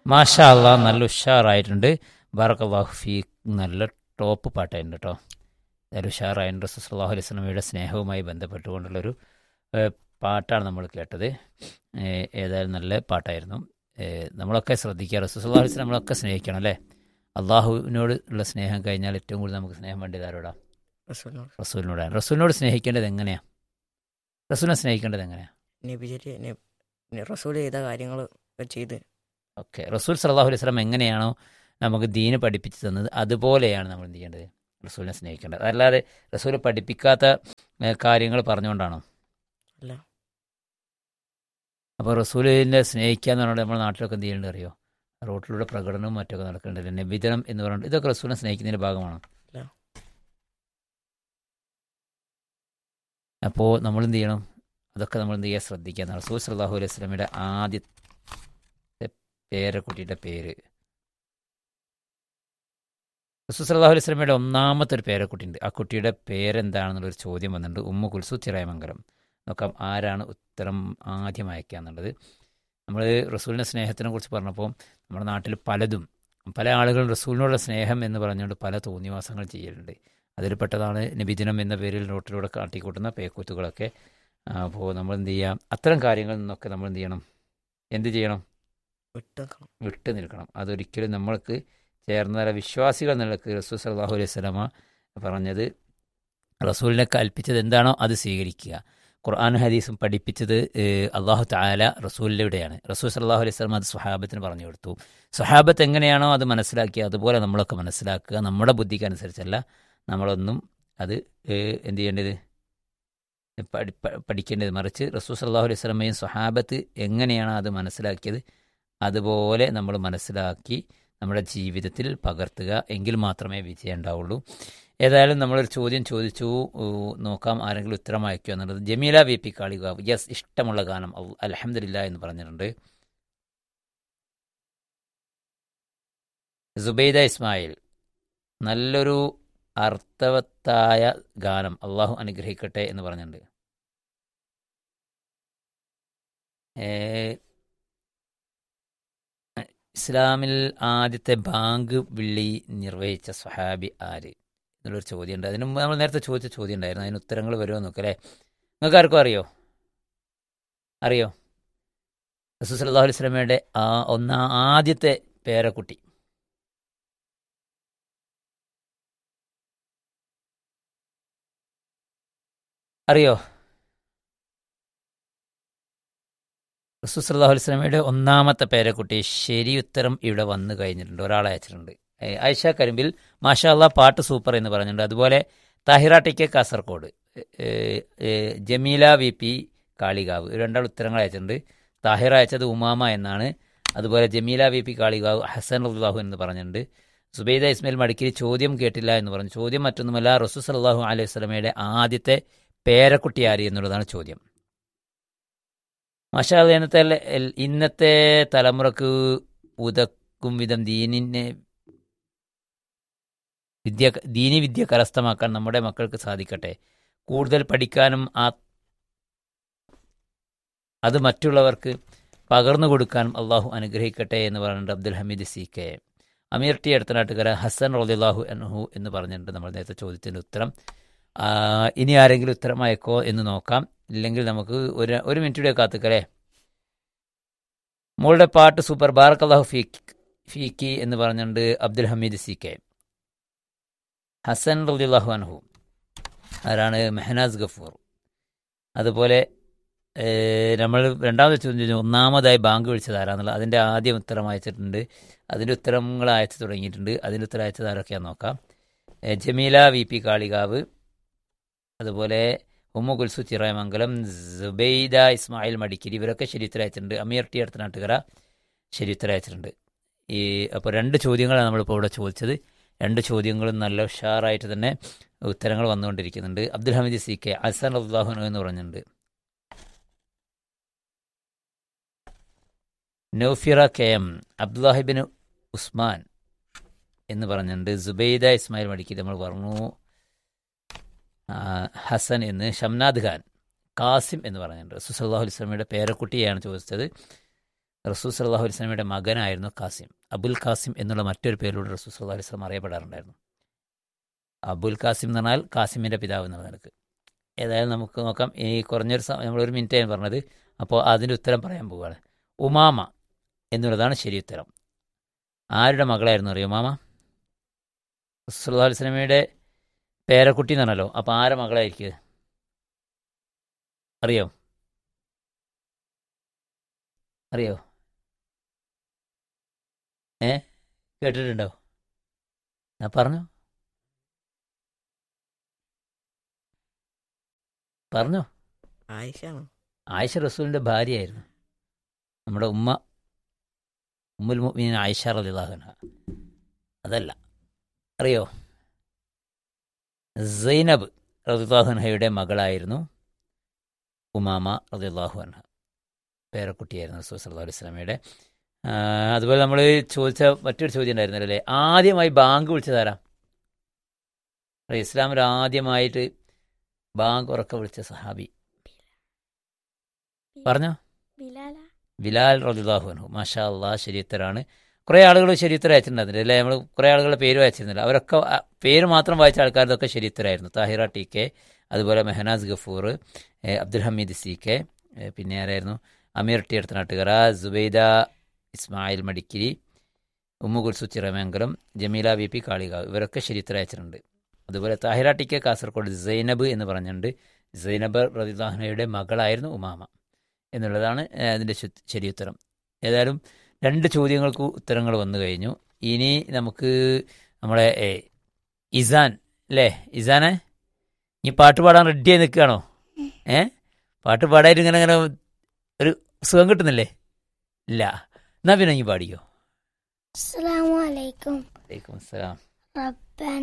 മാഷാ അള്ളാ നല്ല ഉഷാറായിട്ടുണ്ട് ബാറക്കല്ലാഹു ഫീ നല്ല ടോപ്പ് പാട്ടായിട്ടുണ്ട് കേട്ടോ നല്ല ഉഷാറായിട്ടുണ്ട് സുസ്ലാഹു അലൈഹി സ്വലമയുടെ സ്നേഹവുമായി ബന്ധപ്പെട്ടുകൊണ്ടുള്ളൊരു ഏഹ്, പാട്ടാണ് നമ്മൾ കേട്ടത് ഏഹ്, ഏതായാലും നല്ല പാട്ടായിരുന്നു ഏഹ്, നമ്മളൊക്കെ ശ്രദ്ധിക്കുക റസൂസ്ലാഹു അലൈഹി സ്വലം നമ്മളൊക്കെ സ്നേഹിക്കണം അല്ലേ അള്ളാഹുവിനോട് ഉള്ള സ്നേഹം കഴിഞ്ഞാൽ ഏറ്റവും കൂടുതൽ നമുക്ക് സ്നേഹം വേണ്ടത് ആരോടാ റസൂലിനോട് റസൂലിനോടാണ് റസൂലിനോട് സ്നേഹിക്കേണ്ടത് എങ്ങനെയാണ് റസൂലിനെ സ്നേഹിക്കേണ്ടത് എങ്ങനെയാണ് നബിചര്യ നബ് റസൂൽ ചെയ്ത കാര്യങ്ങൾ ചെയ്ത് ഓക്കെ റസൂൽ സല്ലാഹു അലൈഹി സ്വലം എങ്ങനെയാണോ നമുക്ക് ദീന് പഠിപ്പിച്ചു തന്നത് അതുപോലെയാണ് നമ്മൾ എന്ത് ചെയ്യേണ്ടത് റസൂലിനെ സ്നേഹിക്കേണ്ടത് അല്ലാതെ റസൂൽ പഠിപ്പിക്കാത്ത കാര്യങ്ങൾ പറഞ്ഞുകൊണ്ടാണോ അല്ല. അപ്പോൾ റസൂലിനെ സ്നേഹിക്കുക എന്ന് പറഞ്ഞാൽ നമ്മുടെ നാട്ടിലൊക്കെ എന്ത് ചെയ്യേണ്ടത് അറിയോ റോട്ടിലൂടെ പ്രകടനവും മറ്റൊക്കെ നടക്കേണ്ടത് നബിതനം എന്ന് പറയുന്നത് ഇതൊക്കെ റസൂലിനെ സ്നേഹിക്കുന്നതിൻ്റെ ഭാഗമാണ് അല്ല. അപ്പോൾ നമ്മൾ എന്ത് ചെയ്യണം അതൊക്കെ നമ്മൾ എന്ത് ചെയ്യുക ശ്രദ്ധിക്കുക റസൂൽ സല്ലാഹു അലൈഹി സ്വലമിയുടെ ആദ്യത്തെ പേരക്കുട്ടിയുടെ പേര് റസൂൽ സല്ലാഹു അലൈഹി സ്വലമിയുടെ ഒന്നാമത്തെ ഒരു പേരക്കുട്ടിയുണ്ട് ആ കുട്ടിയുടെ പേരെന്താണെന്നുള്ളൊരു ചോദ്യം വന്നിട്ടുണ്ട് ഉമ്മ കുൽസു ചിറായമംഗലം നോക്കാം ആരാണ് ഉത്തരം ആദ്യം അയക്കുക എന്നുള്ളത് നമ്മൾ റസൂലിൻ്റെ സ്നേഹത്തിനെ കുറിച്ച് പറഞ്ഞപ്പോൾ നമ്മുടെ നാട്ടിൽ പലതും പല ആളുകളും റസൂലിനോടുള്ള സ്നേഹം എന്ന് പറഞ്ഞുകൊണ്ട് പല തോന്നിവാസങ്ങൾ ചെയ്യലുണ്ട് അതിൽ പെട്ടതാണ് നബിദിനം എന്ന പേരിൽ റോട്ടിലൂടെ കാട്ടിക്കൂട്ടുന്ന പേക്കൂത്തുകളൊക്കെ അപ്പോൾ നമ്മൾ എന്ത് ചെയ്യാം അത്തരം കാര്യങ്ങളിൽ നിന്നൊക്കെ നമ്മൾ എന്ത് ചെയ്യണം എന്ത് ചെയ്യണം വിട്ടേക്കണം വിട്ടു നിൽക്കണം അതൊരിക്കലും നമ്മൾക്ക് ചേർന്ന വിശ്വാസികൾ നിലക്ക് റസൂൽ സല്ലാഹു അലൈഹി സ്വലമ പറഞ്ഞത് റസൂലിനെ കൽപ്പിച്ചത് എന്താണോ അത് സ്വീകരിക്കുക ഖുർആൻ ഹദീസും പഠിപ്പിച്ചത് ഏഹ്, അള്ളാഹു താല റസൂലിലൂടെയാണ് റസൂൽ സല്ലാഹു അലൈഹി സ്വലം അത് സ്വഹാബത്തിന് പറഞ്ഞു കൊടുത്തു സ്വഹാബത്ത് എങ്ങനെയാണോ അത് മനസ്സിലാക്കിയ അതുപോലെ നമ്മളൊക്കെ മനസ്സിലാക്കുക നമ്മുടെ ബുദ്ധിക്ക് അനുസരിച്ചല്ല നമ്മളൊന്നും അത് ഏഹ്, എന്ത് ചെയ്യേണ്ടത് പഠി പ- പഠിക്കേണ്ടത് മറിച്ച് റസൂൽ സല്ലാഹു അലൈഹി സ്വലമയും സ്വഹാബത്ത് എങ്ങനെയാണ് അത് മനസ്സിലാക്കിയത് അതുപോലെ നമ്മൾ മനസ്സിലാക്കി നമ്മുടെ ജീവിതത്തിൽ പകർത്തുക എങ്കിൽ മാത്രമേ വിജയം ഉണ്ടാവുള്ളൂ ഏതായാലും നമ്മളൊരു ചോദ്യം ചോദിച്ചു ഊ, നോക്കാം ആരെങ്കിലും ഉത്തരം അയക്കുക എന്നുള്ളത് Jameela V P Kalikavu yes ഇഷ്ടമുള്ള ഗാനം അലഹമില്ല എന്ന് പറഞ്ഞിട്ടുണ്ട് സുബൈദ ഇസ്മായിൽ നല്ലൊരു അർത്ഥവത്തായ ഗാനം അള്ളാഹു അനുഗ്രഹിക്കട്ടെ എന്ന് പറഞ്ഞിട്ടുണ്ട് ഏ, ഇസ്ലാമിൽ ആദ്യത്തെ ബാങ്ക് വിളി നിർവഹിച്ച സ്വഹാബി ആര് എന്നുള്ളൊരു ചോദ്യമുണ്ട് അതിന് മുമ്പ് നമ്മൾ നേരത്തെ ചോദിച്ച ചോദ്യം ഉണ്ടായിരുന്നു അതിന് ഉത്തരങ്ങൾ വരുമോ നോക്കാം അല്ലേ നിങ്ങൾക്ക് ആർക്കും അറിയോ അറിയോ റസൂൽ സല്ലല്ലാഹു അലൈഹി വസല്ലമയുടെ ആ ഒന്നാ ആദ്യത്തെ പേരക്കുട്ടി അറിയോ റസൂൽ സല്ലല്ലാഹു അലൈഹി വസല്ലമയുടെ ഒന്നാമത്തെ പേരക്കുട്ടി ശരി ഉത്തരം ഇവിടെ വന്നു കഴിഞ്ഞിട്ടുണ്ട് ഒരാളെ അയച്ചിട്ടുണ്ട് ഏ, ആയിഷ കരിമ്പിൽ മാഷാ അല്ലാ പാട്ട് സൂപ്പർ എന്ന് പറഞ്ഞിട്ടുണ്ട് അതുപോലെ താഹിറ ടി കെ കാസർഗോഡ് ഏ, ഏ, ജമീല വി പി കാളികാവ് ഇത് രണ്ടാൾ ഉത്തരങ്ങൾ അയച്ചിട്ടുണ്ട് താഹിറ അയച്ചത് ഉമാമ എന്നാണ് അതുപോലെ ജമീല വി പി കാളികാവ് ഹസൻ അള്ളാഹു എന്ന് പറഞ്ഞിട്ടുണ്ട് സുബൈദ ഇസ്മായിൽ മടിക്കിരി ചോദ്യം കേട്ടില്ല എന്ന് പറഞ്ഞു ചോദ്യം മറ്റൊന്നുമല്ല റസൂ സല്ലാഹു അലൈഹി സ്വലമയുടെ ആദ്യത്തെ പേരക്കുട്ടി ആര് എന്നുള്ളതാണ് ചോദ്യം മാഷാ അല്ലാ, ഇന്നത്തെ എൽ- ഇന്നത്തെ തലമുറക്ക് ഉതക്കും വിധം ദീനിനെ വിദ്യ ദീനി വിദ്യ കരസ്ഥമാക്കാൻ നമ്മുടെ മക്കൾക്ക് സാധിക്കട്ടെ കൂടുതൽ പഠിക്കാനും ആ അത് മറ്റുള്ളവർക്ക് പകർന്നു കൊടുക്കാനും അള്ളാഹു അനുഗ്രഹിക്കട്ടെ എന്ന് പറഞ്ഞിട്ടുണ്ട് Abdul Hameed C K Ameer T Aduthanattukara Hasan റളിയല്ലാഹു അൻഹു എന്ന് പറഞ്ഞിട്ടുണ്ട് നമ്മൾ നേരത്തെ ചോദ്യത്തിൻ്റെ ഉത്തരം ആ, ഇനി ആരെങ്കിലും ഉത്തരം അയക്കോ എന്ന് നോക്കാം ഇല്ലെങ്കിൽ നമുക്ക് ഒരു ഒരു മിനിറ്റ് കൂടെ കാത്തുക്കല്ലേ മോളുടെ പാട്ട് സൂപ്പർ ബാറക് അള്ളാഹു ഫീക്ക് ഫീക്കി എന്ന് പറഞ്ഞിട്ടുണ്ട് അബ്ദുൽ ഹമീദ് സി കെ ഹസൻ റളിയല്ലാഹു അൻഹു ആരാണ് മെഹനാസ് ഗഫൂർ അതുപോലെ ഏഹ്, നമ്മൾ രണ്ടാമത് ചോദ്യം ചോദിച്ചു ഒന്നാമതായി ബാങ്ക് വിളിച്ചത് ആരാന്നുള്ളത് അതിൻ്റെ ആദ്യം ഉത്തരം അയച്ചിട്ടുണ്ട് അതിൻ്റെ ഉത്തരങ്ങൾ അയച്ചു തുടങ്ങിയിട്ടുണ്ട് അതിൻ്റെ ഉത്തരം അയച്ചത് ആരൊക്കെയാണെന്ന് നോക്കാം ഏഹ്, ജമീല വി പി കാളികാവ് അതുപോലെ ഉമ്മു കുൽസു ചിറയമംഗലം സുബൈദ ഇസ്മായിൽ മടിക്കിരി ഇവരൊക്കെ ശരിയുത്തരം അയച്ചിട്ടുണ്ട് അമീർ ടി അടുത്ത നാട്ടുകര ശരിയുത്തരം അയച്ചിട്ടുണ്ട് ഈ അപ്പോൾ രണ്ട് ചോദ്യങ്ങളാണ് നമ്മളിപ്പോൾ ഇവിടെ ചോദിച്ചത് രണ്ട് ചോദ്യങ്ങളും നല്ല ഉഷാറായിട്ട് തന്നെ ഉത്തരങ്ങൾ വന്നുകൊണ്ടിരിക്കുന്നുണ്ട് അബ്ദുൽ ഹമീദ് സി കെ അസൻ അള്ളാഹുനു എന്ന് പറഞ്ഞിട്ടുണ്ട് നൗഫിറ കെ എം അബ്ദുല്ലാഹിബിൻ ഉസ്മാൻ എന്ന് പറഞ്ഞിട്ടുണ്ട് സുബൈദ ഇസ്മായിൽ മടിക്കി നമ്മൾ പറഞ്ഞു ആ, ഹസൻ എന്ന് ഷംനാദ് ഖാൻ കാസിം എന്ന് പറഞ്ഞിട്ടുണ്ട് സുസല്ലാഹു അലൈസ്മയുടെ പേരക്കുട്ടിയാണ് ചോദിച്ചത് റസൂൽ സല്ലാഹു വസ്ലമയുടെ മകനായിരുന്നു കാസിം അബുൽ കാസിം എന്നുള്ള മറ്റൊരു പേരിലൂടെ റസൂൽ സല്ലാഹു വസ്ലം അറിയപ്പെടാറുണ്ടായിരുന്നു അബുൽ കാസിം എന്ന് പറഞ്ഞാൽ കാസിമിൻ്റെ പിതാവ് എന്നുള്ള നിലക്ക് ഏതായാലും നമുക്ക് നോക്കാം ഈ കുറഞ്ഞൊരു സമയം നമ്മളൊരു മിനിറ്റ് ഞാൻ പറഞ്ഞത് അപ്പോൾ അതിൻ്റെ ഉത്തരം പറയാൻ പോവുകയാണ് ഉമാമ എന്നുള്ളതാണ് ശരി ഉത്തരം ആരുടെ മകളായിരുന്നു അറിയോ ഉമാമ റസൂൽ വസ്ലമയുടെ പേരക്കുട്ടി എന്ന് പറഞ്ഞല്ലോ അപ്പോൾ ആരെ മകളായിരിക്കും അറിയോ അറിയോ ഏ കേട്ടിട്ടുണ്ടോ ഞാൻ പറഞ്ഞു പറഞ്ഞോ ആയിഷാണ് ആയിഷ റസൂലിൻ്റെ ഭാര്യയായിരുന്നു നമ്മുടെ ഉമ്മ ഉമ്മുൽ മുഅ്മിനീൻ ആയിഷ റളിയല്ലാഹു അതല്ല അറിയോ സൈനബ് റളിയല്ലാഹുൻഹയുടെ മകളായിരുന്നു ഉമാമ റളിയല്ലാഹു അൻഹ പേരക്കുട്ടിയായിരുന്നു റസൂൽ സല്ലല്ലാഹു അലൈഹി വസല്ലമയുടെ അതുപോലെ നമ്മൾ ചോദിച്ച മറ്റൊരു ചോദ്യം ഉണ്ടായിരുന്നല്ലോ അല്ലേ ആദ്യമായി ബാങ്ക് വിളിച്ചതാരാ ഇസ്ലാമിൽ ആദ്യമായിട്ട് ബാങ്ക് ഉറക്ക വിളിച്ച സഹാബി പറഞ്ഞോ ബിലാല ബിലാൽ റദിള്ളാഹു അൻഹു മാഷാ അള്ളാ ശരിയുത്തരാണ് കുറേ ആളുകൾ ശരിയുത്തരം അയച്ചിട്ടുണ്ടായിരുന്നില്ല അല്ലേ നമ്മൾ കുറേ ആളുകളുടെ പേര് വായിച്ചിരുന്നില്ല അവരൊക്കെ ആ, പേര് മാത്രം വായിച്ച ആൾക്കാരതൊക്കെ ശരിയുത്തരായിരുന്നു താഹിറ ടി കെ അതുപോലെ മെഹനാസ് ഗഫൂർ ഏ, അബ്ദുൽ ഹമീദ് സി കെ ഏ, പിന്നെ ആരായിരുന്നു Ameer T Aduthanattukara Zubaida Ismail Madikkiri Ummu Kulsu Chiramangalam Jameela V P Kalikavu ഇവരൊക്കെ ശരിയുത്തരം അയച്ചിട്ടുണ്ട് അതുപോലെ താഹിറ ടി കെ കാസർഗോഡ് സൈനബ് എന്ന് പറഞ്ഞിട്ടുണ്ട് സൈനബ് റദിദാഹനയുടെ മകളായിരുന്നു ഉമാമ എന്നുള്ളതാണ് ഏഹ്, അതിൻ്റെ ശു- ശരിയുത്തരം ഏതായാലും രണ്ട് ചോദ്യങ്ങൾക്ക് ഉത്തരങ്ങൾ വന്നു കഴിഞ്ഞു ഇനി നമുക്ക് നമ്മുടെ ഏഹ്, ഇസാൻ അല്ലേ ഇസാനെ ഈ പാട്ട് പാടാൻ റെഡിയായി നിൽക്കുകയാണോ ഏ പാട്ട് പാടായിട്ട് ഇങ്ങനെ ഇങ്ങനെ ഒരു സുഖം കിട്ടുന്നില്ലേ ഇല്ല എന്നാ പിന്നെ ഈ പാടിക്കോ അസ്സലാമു അലൈക്കും വലൈക്കും അസ്സലാം റബ്ബന